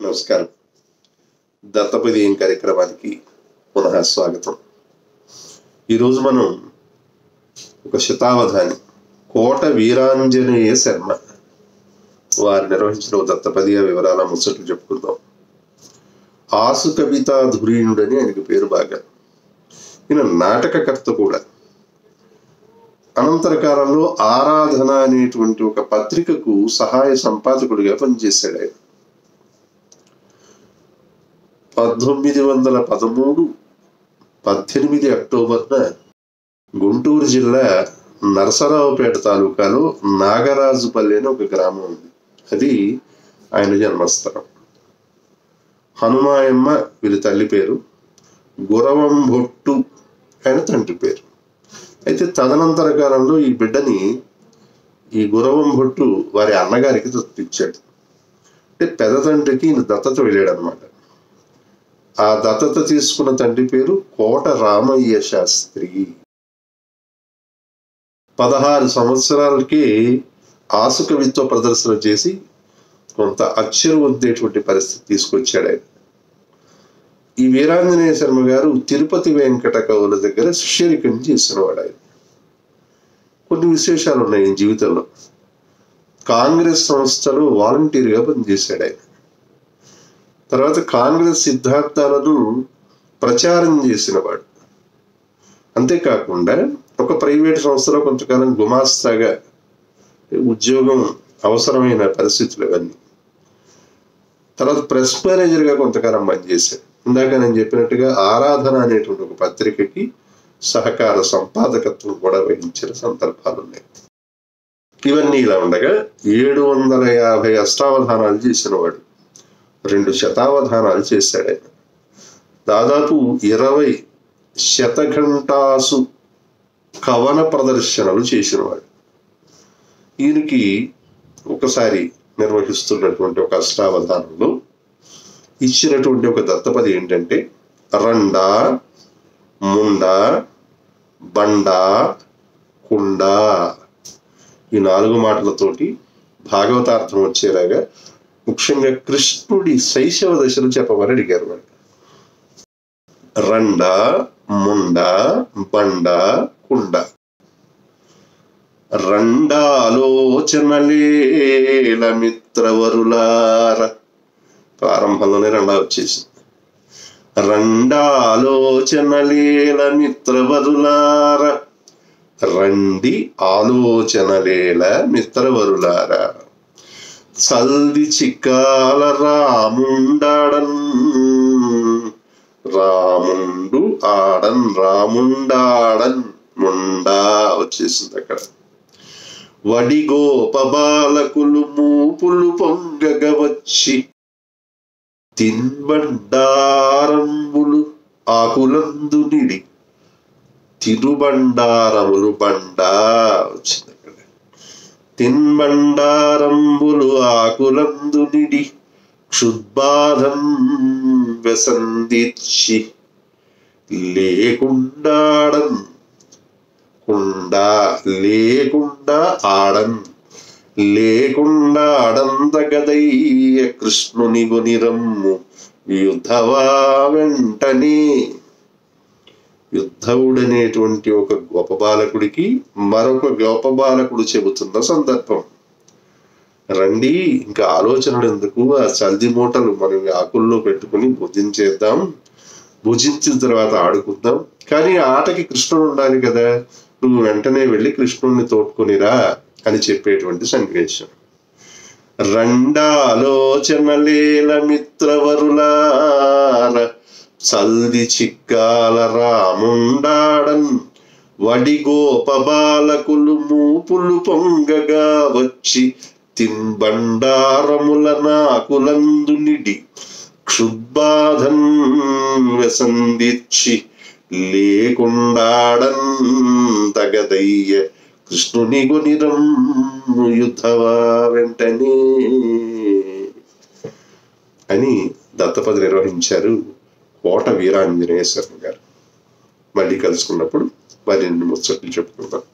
నమస్కారం దత్తపదీయం కార్యక్రమానికి పునః స్వాగతం ఈరోజు మనం ఒక శతావధాని కోట వీరాంజనేయ శర్మ వారు నిర్వహించిన ఒక దత్తపదీయ వివరాల ముచ్చట్లు చెప్పుకుందాం ఆసు కవితా ధురీణుడని ఆయనకి పేరు బాగా ఈయన నాటకకర్త కూడా అనంతర కాలంలో ఆరాధన అనేటువంటి ఒక పత్రికకు సహాయ సంపాదకుడిగా పనిచేశాడు ఆయన పంతొమ్మిది వందల పదమూడు పద్దెనిమిది అక్టోబర్న గుంటూరు జిల్లా నరసరావుపేట తాలూకాలో నాగరాజుపల్లి అని ఒక గ్రామం ఉంది అది ఆయన జన్మస్థలం హనుమాయమ్మ వీరి తల్లి పేరు గురవం భొట్టు ఆయన తండ్రి పేరు అయితే తదనంతర కాలంలో ఈ బిడ్డని ఈ గురవం భొట్టు వారి అన్నగారికి దత్తిచ్చాడు అంటే పెద్ద తండ్రికి ఈయన దత్తత వెళ్ళాడు అనమాట ఆ దత్తత తీసుకున్న తండ్రి పేరు కోట రామయ్య శాస్త్రి పదహారు సంవత్సరాలకి ఆసు కవిత్వ ప్రదర్శన చేసి కొంత అచ్చరు వద్దేటువంటి పరిస్థితి తీసుకొచ్చాడు ఆయన ఈ వీరాంజనేయ శర్మ గారు తిరుపతి వెంకట కవుల దగ్గర శిష్యరికం చేసినవాడు ఆయన కొన్ని విశేషాలు ఉన్నాయి ఈ జీవితంలో కాంగ్రెస్ సంస్థలో వాలంటీర్గా పనిచేశాడు ఆయన తర్వాత కాంగ్రెస్ సిద్ధాంతాలను ప్రచారం చేసినవాడు అంతేకాకుండా ఒక ప్రైవేట్ సంస్థలో కొంతకాలం గుమాస్తాగా ఉద్యోగం అవసరమైన పరిస్థితులు ఇవన్నీ తర్వాత ప్రెస్ మేనేజర్గా కొంతకాలం పనిచేశాడు ఇందాక నేను చెప్పినట్టుగా ఆరాధన అనేటువంటి ఒక పత్రికకి సహకార సంపాదకత్వం కూడా వహించిన సందర్భాలు ఉన్నాయి ఇవన్నీ ఇలా ఉండగా ఏడు వందల యాభై అష్టావధానాలు చేసినవాడు రెండు శతావధానాలు చేశాడు ఆయన దాదాపు ఇరవై శతఘంటాసు కవన ప్రదర్శనలు చేసినవాడు ఈయనకి ఒకసారి నిర్వహిస్తున్నటువంటి ఒక అష్టావధానంలో ఇచ్చినటువంటి ఒక దత్తపది ఏంటంటే రండ ముండ బండ కుండ ఈ నాలుగు మాటలతోటి భాగవతార్థం వచ్చేలాగా ముఖ్యంగా కృష్ణుడి శైశవ దశలు చెప్పమని అడిగారు వాడు రండ ముండ బండ కుండ రండాలోచనలేల మిత్రవరులార ప్రారంభంలోనే రెండా వచ్చేసింది రండాలోచనలేల మిత్రవరులార రండి ఆలోచనలేల మిత్రవరులారా చల్ది చిక్కాల రాముండాడన్ రాముండు ఆడన్ రాముండాడన్ ముండా వచ్చేసింది అక్కడ వడిగోప బాలకులు మూపులు పొంగగ వచ్చి తిన్బండారంబులు ఆకులందు నిడి తిరుబండారములు బండా వచ్చింది అక్కడ తిన్బండారంబులు ఆకులందు నిడి క్షుద్బాధం వ్యసందిచ్చి లేకుండాడన్ కుండా లేకుండా ఆడన్ లేకుండా అడందగదయ్య కృష్ణుని గునిరమ్ము యుద్ధవా వెంటనే యుద్ధవుడనేటువంటి ఒక గొప్ప బాలకుడికి మరొక గొప్ప బాలకుడు చెబుతున్న సందర్భం రండి ఇంకా ఆలోచనలు ఎందుకు ఆ చల్ది మూటలు మనం ఆకుల్లో పెట్టుకుని భుజించేద్దాం భుజించిన తర్వాత ఆడుకుందాం కానీ ఆటకి కృష్ణుడు ఉండాలి కదా నువ్వు వెంటనే వెళ్ళి కృష్ణుడిని తోడుకునిరా అని చెప్పేటువంటి సన్నివేశం రండాలోచనలేల మిత్రవరులార చల్ది చిక్కాల రాముండాడన్ వడిగోప బాలకులు మూపులు పొంగగా వచ్చి తిన్బండారముల నాకులందు నిడి క్షుద్బాధన్ వ్యసందిచ్చి లేకుండాడన్ తగదయ్య కృష్ణుని గునిరం యుద్ధవా వెంటనే అని దత్తపది నిర్వహించారు కోట వీరాంజనేయ శర్మ గారు మళ్ళీ కలుసుకున్నప్పుడు మరిన్ని ముచ్చట్లు చెప్పుకుందాం